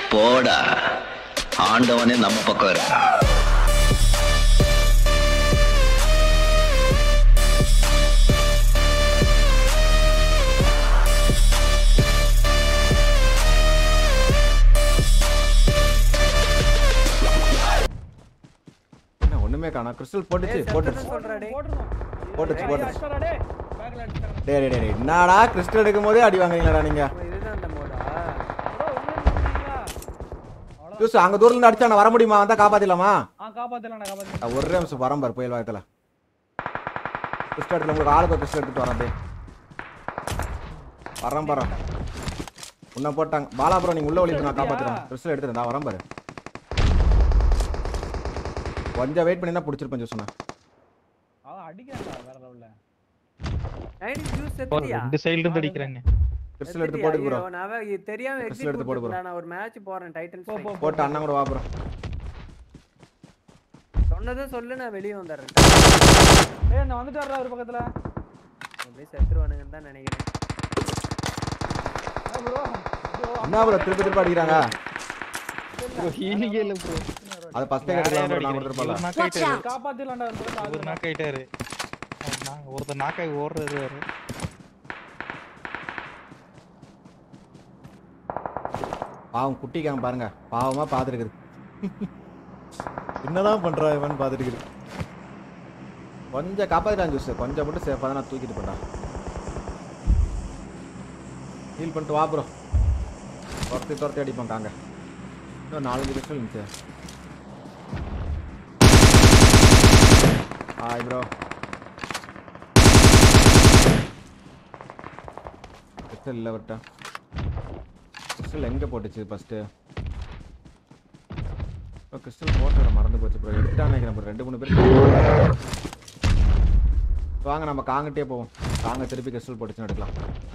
போடா ஆண்டவனே நம்ம பக்கம் இருக்கான் என்ன ஒண்ணுமே காணோம் கிறிஸ்டல் போட்டுச்சு போட்டுச்சு சொல்றா டேய் போட்டுச்சு போட்டுச்சு அடிச்சாடா டேய் பேக்ல அடிச்சாடா டேய் டேய் டேய் என்னடா கிறிஸ்டல் எடுக்கும் போதே அடி வாங்குறீங்களாடா நீங்க ஓ, இதுதான் அந்த மோடா ப்ரோ உள்ள நிக்கிறீங்களா அவ்வளவுதான் ஜூஸ் அங்க தூரத்துல இருந்து அடிச்சா நான் வர முடியுமா வந்தா காப்பாத்திடலாமா ஆ காப்பாத்தலாம் நான் காப்பாத்தலாம் நான் ஒரே நிமிஷம் வரேன் பாரு புயல் வாயத்துல கிறிஸ்டல் எடுத்துல உங்களுக்கு ஆளுக்கு ஒரு கிறிஸ்டல் எடுத்துட்டு வரேன் அப்படியே வரேன் பாரு உன்னை போட்டாங்க பாலா ப்ரோ நீங்க உள்ள ஒளிந்து நான் காப்பாத்துறேன் கிறிஸ்டல் எடுத்துறேன் நான் வரேன் பாரு கொஞ்சம் வெயிட் பண்ணி தான் பிடிச்சிருப்பேன் ஜூஸ் நான் அவன் அடிக்கிறான்டா வேற லெவல்ல நைட் ஜூஸ் ஒரு செத்துட்டியா ரெண்டு சைடுல இருந்து அடிக்கிறாங்க கிறிஸ்டல் எடுத்து போட்டு ப்ரோ ஐயோ, நான் வே- இது தெரியாம Crystal எக்ஸிட் எடுத்து போடு bro. நான் ஒரு மேட்ச் போறேன் டைட்டன்ஸ் போ போ போட்டு அண்ணன் கூட வா ப்ரோ சொன்னதும் சொல்லு நான் வெளிய வந்துடுறேன் ஏய் நான் வந்துட்டாருடா ஒரு பக்கத்துல அப்படியே செத்துருவானுங்கன்னு தான் நினைக்கிறேன் ப்ரோ என்ன ப்ரோ திருப்பி திருப்பி அடிக்கிறாங்க ப்ரோ ஹீலிங்கே இல்ல ப்ரோ அது ஃபர்ஸ்ட் கேட்டலாம் ப்ரோ நான் கொடுத்துருப்பல நாக் ஆயிட்டாரு காப்பாத்திடலாம்டா ஒரு பக்கத்துல ஒரு நாக் ஆயிட்டாரு அவர் நா- ஒருத்தர் நாக்காய் ஓடுறது வேற பாவம் குட்டிக்காங்க பாருங்க பாவமா பாத்துருக்குது என்னதான் பண்றா இவன் பாத்துருக்குது கொஞ்சம் காப்பாத்திட்டான் ஜூஸ் கொஞ்சம் மட்டும் சேஃபாக தான் நான் தூக்கிட்டு போட்டான் ஹீல் பண்ணிட்டு வா ப்ரோ துரத்தி துரத்தி அடிப்போம் தாங்க இன்னும் நாலஞ்சு நிமிஷம் இருந்துச்சு ஹாய் ப்ரோ கிறிஸ்டல் இல்லை விட்டா கிறிஸ்டல் எங்கே போட்டுச்சு ஃபஸ்ட்டு இப்போ கிறிஸ்டல் போட்டு மறந்து போச்சு ப்ரோ எடுத்துட்டான்னு நினைக்கிறேன் bro. ரெண்டு மூணு பேர் வாங்க நம்ம காங்கிட்டே போவோம் காங்க திருப்பி கிறிஸ்டல் போட்டுச்சுன்னு எடுக்கலாம்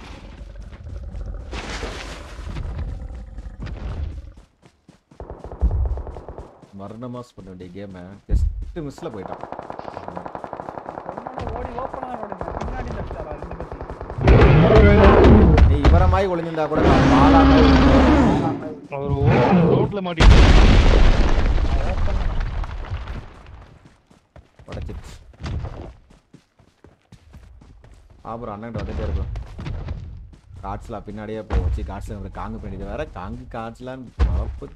மரணமாஸ் பண்ண வேண்டிய கேமை ஜஸ்ட் மிஸ்ல போயிட்டான் பொண்ணோட ஓடி ஓப்பனா தான் ஓடிச்சு பின்னாடி தப்பிச்சாரா ரெண்டு பேத்தி நீ இவர மாதிரி ஒளிஞ்சிருந்தா கூட நான் பாலா மாதிரி அவர் ரோட்ல மாட்டிட்டு உடச்சிருச்சு அப்புறம் அண்ணன் வந்துட்டே இருக்கும் காட்ஸ்லாம் பின்னாடியே போச்சு காட்ஸ்ல நம்ம காங்கு பண்ணிட்டு வேற காங்கு காட்ஸ்லாம் மறப்பு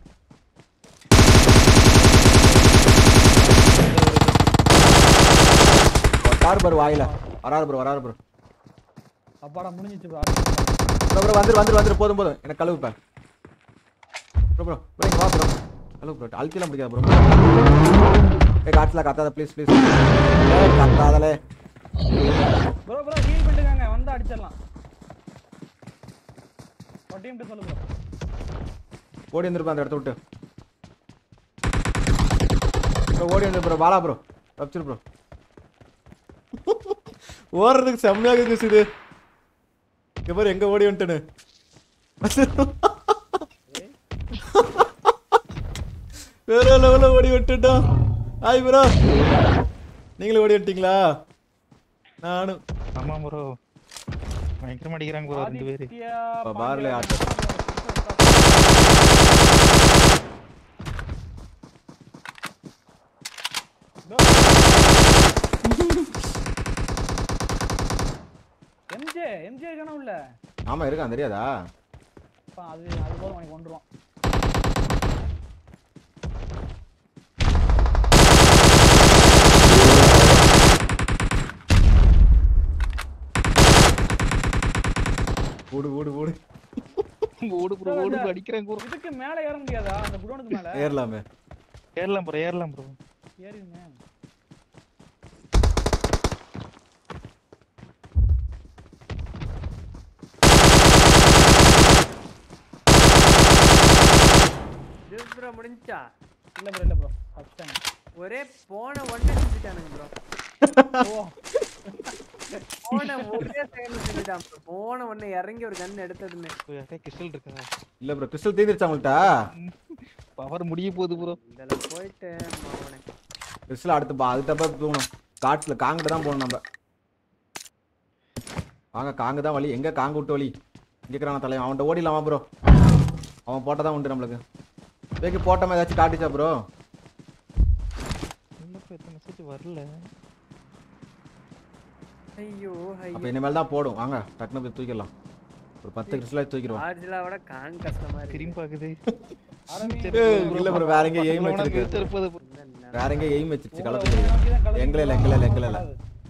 வராரு ப்ரோ வாயில வராரு ப்ரோ வராரு ப்ரோ அப்பாடா முடிஞ்சிச்சு bro. ப்ரோ ப்ரோ வந்துரு வந்துரு வந்துரு போதும் போதும் எனக்கு கழுவு இப்போ ப்ரோ ப்ரோ ப்ரோ இங்க வா ப்ரோ கழுவு ப்ரோ அழுத்திலாம் பிடிக்காது ப்ரோ ஏ காட்ஸ்ல கத்தாத ப்ளீஸ் ப்ளீஸ் ஏ கத்தாதலே ப்ரோ ப்ரோ ஹீல் பண்ணிட்டுங்க வந்தா அடிச்சிடலாம் ஒரு டீம் சொல்லு ப்ரோ ஓடி வந்துருப்பா அந்த இடத்த விட்டு ப்ரோ ஓடி வந்து ப்ரோ பாலா ப்ரோ தப்பிச்சிரு ப்ரோ ஓடுறதுக்கு செம்மையாக இருந்துச்சு இது இங்க பாரு எங்க ஓடி வந்துட்டேன்னு வேற லெவலில் ஓடி வந்துட்டோம் ஹாய் ப்ரோ நீங்களும் ஓடி வந்துட்டீங்களா நானும் ஆமா ப்ரோ பயங்கரமா அடிக்கிறாங்க ப்ரோ ரெண்டு பேரு ஆதித்யா இப்ப பார்ல பாண்டியா ஆட்டம். எம்ஜே எம்ஜே இருக்கானே உள்ள ஆமா இருக்கான் தெரியாதா அப்பா, அது அது போதும் உனக்கு கொண்டுருவான் ஓடு ஓடு ஓடு ஓடு ப்ரோ ஓடு bro, அடிக்கிறாங்க ப்ரோ இதுக்கு மேல ஏற முடியாதா அந்த குடோனுக்கு மேல ஏறலாமே ஏறலாம் ப்ரோ ஏறலாம் ப்ரோ ஏறிங்க ஜூஸ் ப்ரோ முடிஞ்சா இல்ல ப்ரோ இல்ல ப்ரோ ஃபர்ஸ்ட் ஒரே போன ஒன்னே செஞ்சுட்டானுங்க ப்ரோ ஓ போன ஒரே செகண்ட் செஞ்சுட்டான் bro. போன ஒண்ணு இறங்கி ஒரு கன் எடுத்ததுமே யார்கிட்ட கிறிஸ்டல் இருக்கா இல்ல ப்ரோ கிறிஸ்டல் தீர்ந்துருச்சா உங்கள்கிட்ட பவர் முடிய போகுது ப்ரோ இதுல போயிட்டு அவனை கிறிஸ்டல் அடுத்து பா அது தப்பா போகணும் காட்டுல காங்கிட்ட தான் போகணும் நம்ம வாங்க காங்கு தான் வழி எங்க காங்கு விட்டு வழி இங்க இருக்கிறான தலைவன் அவன்கிட்ட ஓடிடலாமா ப்ரோ அவன் போட்டதான் உண்டு நம்மளுக்கு வேக்கு போட்டோமா ஏதாச்சும் காட்டுச்சா ப்ரோ இல்லப்பா எத்தனை மெசேஜ் வரல ஐயோ அப்ப ஐயோ இனிமேல் தான் போடும் வாங்க டக்குனு போய் தூக்கிடலாம் ஒரு பத்து கிறிஸ்டலாக தூக்கிடுவோம் ஆர்ஜிலாவோட காங் கஷ்டமா இருக்கு திரும்பி பாக்குது ஏய், இல்ல bro, வேற எங்கேயும் aim வச்சிருக்கு. இருப்பது வேற எங்க எய்ம் வச்சிருச்சு களத்துக்கு எங்களே இல்ல எங்களே இல்ல எங்களே இல்ல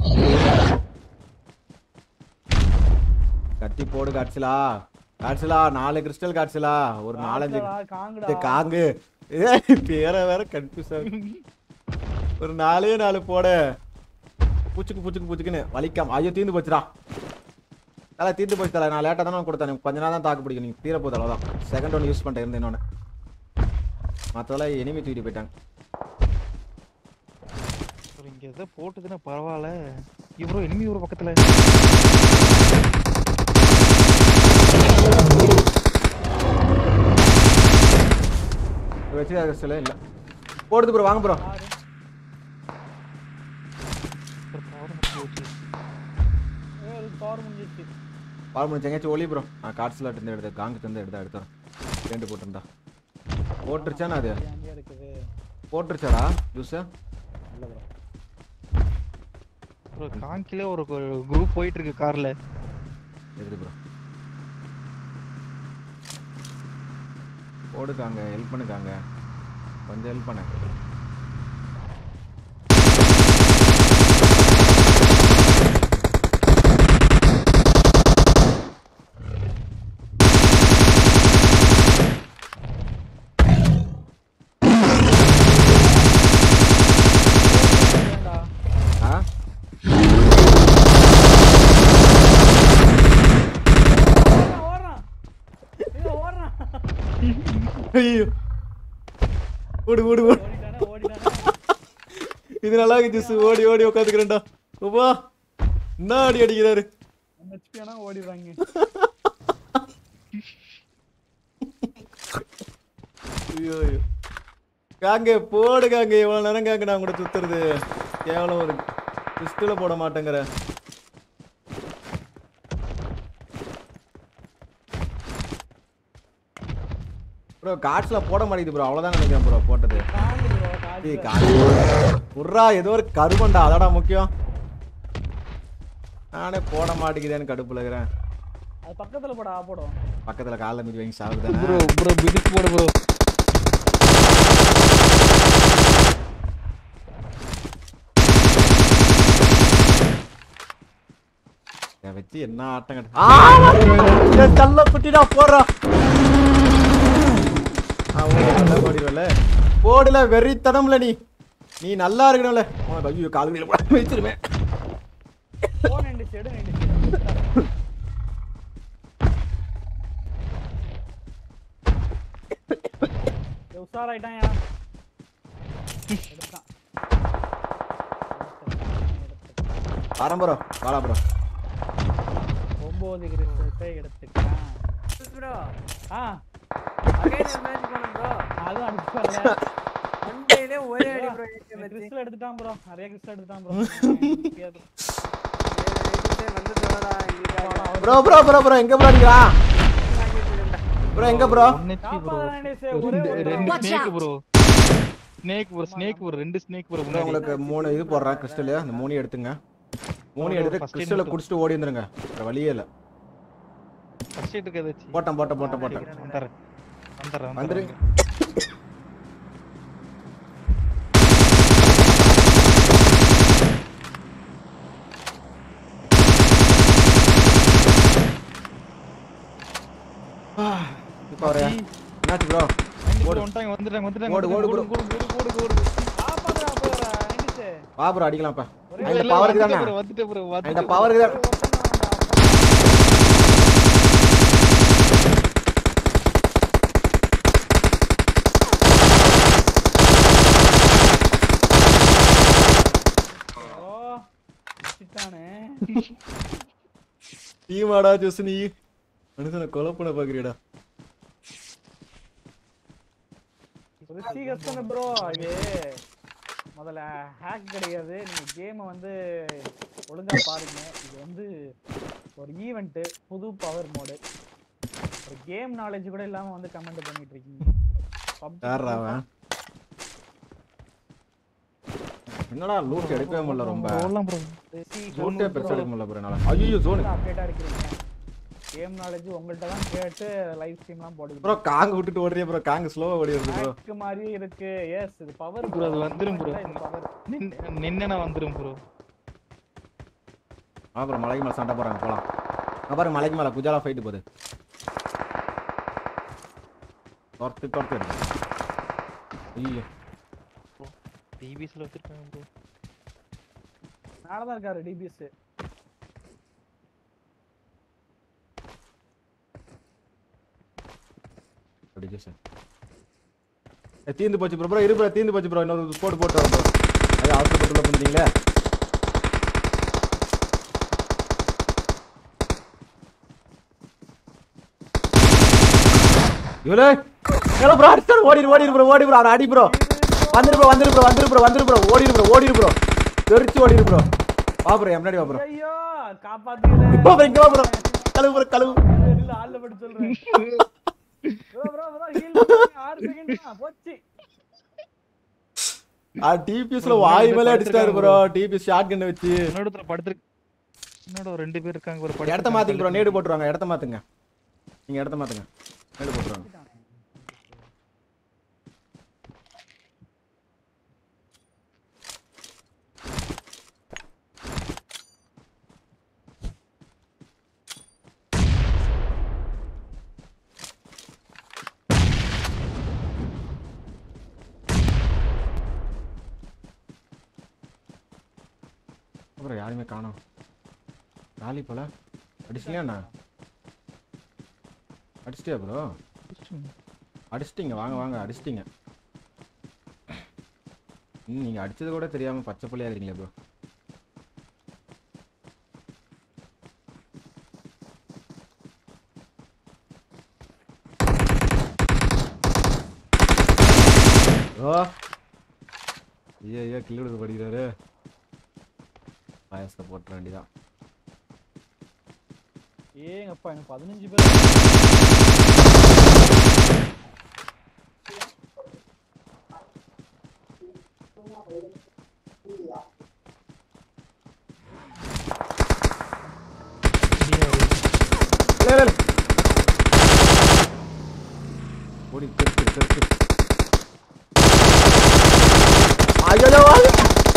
கட்டி போடு காட்சிலா காட்சிலா நாலு கிறிஸ்டல் காட்சிலா ஒரு நாலஞ்சு காங்குடா இது காங்கு ஏய், பேரை வேற கன்ஃபியூஸ் ஆகுது ஒரு நாலே நாலு போட பூச்சுக்கு பூச்சுக்கு பூச்சுக்குன்னு வலிக்காம ஐயோ தீந்து போச்சுடா தலை தீந்து போச்சு தலை நான் லேட்டாக தானே கொடுத்தேன் எனக்கு கொஞ்ச நேரம் தான் தாக்கு பிடிக்கும் நீங்கள் தீர போகுது அவ்வளோதான் செகண்ட் ஒன் யூஸ் பண்ணிட்டேன் இருந்தேன் இன்னொன்று மற்றதெல்லாம் எனிமி தூக்கிட்டு போயிட்டாங்க இங்க எதோ போட்டுதுன்னா பரவாயில்ல இவரோ எனிமி ஒரு பக்கத்துல வச்சு கிறிஸ்டல் இல்லை போடுது ப்ரோ வாங்க ப்ரோ ஒரு power மட்டும் போச்சு. பவர் முடிஞ்சிச்சு பால் முடிச்சு எங்கேயாச்சும் ஒளி ப்ரோ நான் காட்ஸில் இருந்து எடுத்து காங்கு தந்து எடுத்து எடுத்துறேன் ரெண்டு போட்டிருந்தா போட்டுருச்சானா அது அங்கே இருக்குது போட்டுருச்சாடா ஜூஸு இல்ல ப்ரோ ஒரு காங்கிலே ஒரு குரூப் போயிட்டு இருக்கு கார்ல இருக்குது ப்ரோ போடுக்காங்க ஹெல்ப் பண்ணுக்காங்க கொஞ்சம் ஹெல்ப் பண்ண வேண்டா ஆ ஓடுறான் ஐயோ ஓடுறான் ஐயோ ஓடு ஓடு ஓடு ஓடிட்டானே ஓடிட்டானே இது நல்லா இருக்கு ஜூஸ் ஓடி ஓடி உட்காந்துக்கிறேன்டா ஓப்பா என்ன அடி அடிக்கிறாரு ஹெச்பி ஆனா ஓடிடுறாங்க ஐயோ ஐயோ காங்க போடுகாங்க எவ்வளவு நேரம் காங்க நான் கூட சுத்துறது கேவலம் ஒரு பிஸ்டல போட மாட்டேங்கிற ப்ரோ காட்ஸ்ல போட மாட்டேங்குது ப்ரோ அவ்வளவுதான் நினைக்கிறேன் ப்ரோ போட்டது காங்கு ப்ரோ ஏய், காங்கு காட்டு. உர்ரா ஏதோ ஒரு கருமண்டா அதாடா முக்கியம் நானே போட மாட்டேங்குதேன்னு கடுப்புல இருக்கிறேன் அது பக்கத்துல போடா போடும் பக்கத்துல காலைல மிதி வாங்கி சாப்பிடுதானே ப்ரோ ப்ரோ பிடிச்சு போடு ப்ரோ இதை வச்சு என்ன ஆட்டம் கட்டு தள்ள குட்டிடா போடுறா ஆ, ஓடி, நல்லா ஓடிடுவல போடல வெறித்தனம்ல நீ நீ நல்லா இருக்கணும்ல உனக்கு ஐயோ கால் மேல போட வச்சிருவேன் போன் நின்றுச்சு எடு நின்றுச்சு உஷாராயிட்டான் ஏன் எடுத்தான் வரேன் ப்ரோ வாடா ப்ரோ ஒன்பது கிறிஸ்டல்ஸை எடுத்துட்டான் ப்ரோ ஆ அகைன் ஒரு மேட்ச் போனோம் ப்ரோ அதுவும் அடிச்சு வரல ஒன் டேலே ஒரே அடி ப்ரோ ஏகே மேட்ச் கிறிஸ்டல் எடுத்துட்டான் ப்ரோ நிறைய கிறிஸ்டல் எடுத்துட்டான் ப்ரோ வந்து சொல்லடா எங்களுக்காக ப்ரோ ப்ரோ ப்ரோ ப்ரோ எங்க ப்ரோ அடிக்கிறா ப்ரோ எங்க ப்ரோ ஒன் ஹெச்பி ப்ரோ ஒரே ஒரு ரெண்டு Watch snake out. Bro snake bro snake bro ரெண்டு ஸ்னேக் ப்ரோ ப்ரோ முன்னாடி உங்களுக்கு மூணு இது போடுறேன் கிறிஸ்டல் அந்த மூணு எடுத்துங்க மூணு அவ்வளோ எடுத்து first aid கிறிஸ்டலை மட்டும். குடிச்சிட்டு ஓடி வந்துருங்க வேற வழியே இல்லை ஃபர்ஸ்ட் எய்ட் இருக்கு ஏதாச்சும் போட்டேன் போட்டேன் போட்டேன் போட்டேன் வந்துடுறேன் வந்துடுறேன் வந்துரு வந்துடுறேன் இப்போ அவரு என்னாச்சு ப்ரோ ஓடு வந்துட்டாங்க வந்துட்டாங்க வந்துட்டாங்க ஓடு, ஓடு, ஓடு ஓடு ஓடு ஓடு ஓடு காப்பாத்துறா போறா நின்றுச்சு வா ப்ரோ அடிக்கலாம்ப்பா ஒரே இந்த இல்ல, பவருக்கு வந்துட்டேன் தானே bro, வந்துட்டேன் bro, இந்த வந்துட்டேன் bro. பவருக்கு தான் ஓ சிட்டானே டீமாடா ஜோஸ் நீ மனுஷனை கொலை பண்ண பாக்குறியடா ரிஷிகஸ்டன் ப்ரோ இது முதல்ல ஹேக் கிடையாது நீங்க கேமை வந்து ஒழுங்கா பாருங்க இது வந்து ஒரு ஈவெண்ட் புது பவர் மோடு ஒரு கேம் நாலேஜ் கூட இல்லாம வந்து கமெண்ட் பண்ணிட்டு இருக்கீங்க யாரா அவன் என்னடா லூட் எடுக்கவே முடியல ரொம்ப ஓடலாம் ப்ரோ லூட்டே பெருசா எடுக்க முடியல ப்ரோ என்னால ஐயோ ஜோனு அப்டேட்டா இருக்கிறீங்க கேம் நாலேஜ் உங்கள்ட்ட தான் கேட்டு லைவ் ஸ்ட்ரீம்லாம் போடுது ப்ரோ காங்க விட்டுட்டு ஓடுறிய ப்ரோ காங்க ஸ்லோவா ஓடி வருது ப்ரோ ஹேக் மாதிரியே இருக்கு எஸ் இது பவர் Bro, அது வந்துரும் bro. பவர் நின்னா வந்துரும் ப்ரோ ஆ ப்ரோ மலைக்கு மேல சண்டை போறாங்க போலாம் அங்க பாருங்க மலைக்கு மேல குஜாலா ஃபைட் போகுது துரத்து துரத்து எடுங்க. ஐயோ டிவிஸ்ல வச்சிருக்காங்க ப்ரோ மேல தான் இருக்காரு டிபிஎஸ் அப்படி சார் ஏ தீந்து போச்சு ப்ரோ ப்ரோ இரு ப்ரோ தீந்து போச்சு ப்ரோ இன்னொரு போட்டு போட்டு வரோம் ப்ரோ ஐயா அவசரப்பட்டுள்ள பண்ணிட்டீங்களே இவளே ஏல ப்ரோ அடிச்சாரு ஓடிரு ஓடிரு ப்ரோ ஓடி ப்ரோ அவன் அடி ப்ரோ வந்துரு ப்ரோ வந்துரு ப்ரோ வந்துரு ப்ரோ வந்துரு ப்ரோ ஓடிரு ப்ரோ ஓடிரு ப்ரோ தெரிச்சு ஓடிரு ப்ரோ வா ப்ரோ என் முன்னாடி வா ப்ரோ ஐயோ காப்பாத்துங்க இப்போ ப்ரோ இங்க வா ப்ரோ கழுவு ப்ரோ கழுவு இல்ல ஆள்ல பட்டு சொல்றேன் bro bro bro heal 6 second போச்சு ஆ டிபிஎஸ்ல வாய் மேல அடிச்சிட்டாரு ப்ரோ டிபிஎஸ் ஷாட் கன் வச்சு இன்னொரு இடத்துல படுத்துருக்கு இன்னொரு ஒரு ரெண்டு பேர் இருக்காங்க ஒரு இடத்த மாத்துங்க ப்ரோ நேடு போட்டுருவாங்க இடத்த மாத்துங்க நீங்க இடத்த மாத்துங்க நேடு போட்டுருவாங்க அப்புறம் யாருமே காணோம் காலி போல அடிச்சிட்டியா அடிச்சிட்டியா ப்ரோ அடிச்சிட்டிங்க வாங்க வாங்க அடிச்சிட்டிங்க ம் நீங்க அடிச்சது கூட தெரியாம பச்சை புள்ளையா இருக்கீங்களே ப்ரோ ஓ ஐயோ ஐயோ கில்லு கொடுக்க படிக்கிறாரு பாயசத்தை போட்டுற வேண்டியதான் ஏங்கப்பா எனக்கு பதினஞ்சு பேர் இல்ல, இல்ல, இல்ல. ஓடி தெற்கு தெற்கு ஐயோ ஐயோ.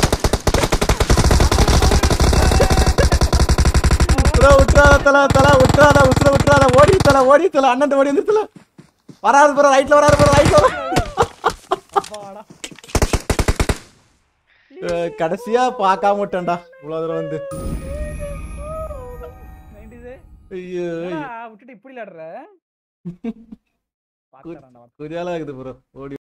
ப்ரோ விட்டுறாத தல தல விட்டுறாத உசுர விட்டுறாத ஓடி தல ஓடி தல அண்ணன் ஓடி வந்து தல வராது ப்ரோ ரைட்ல வராது ப்ரோ ரைட்ல வர அப்பாடா கடைசியா பார்க்காம விட்டேன்டா இவ்வளவு தூரம் வந்து 90s ஐயோ என்னடா, விட்டுட்டு இப்படி விளையாடுற பாக்குறான்டா குஜாலா இருக்குது ப்ரோ ஓடி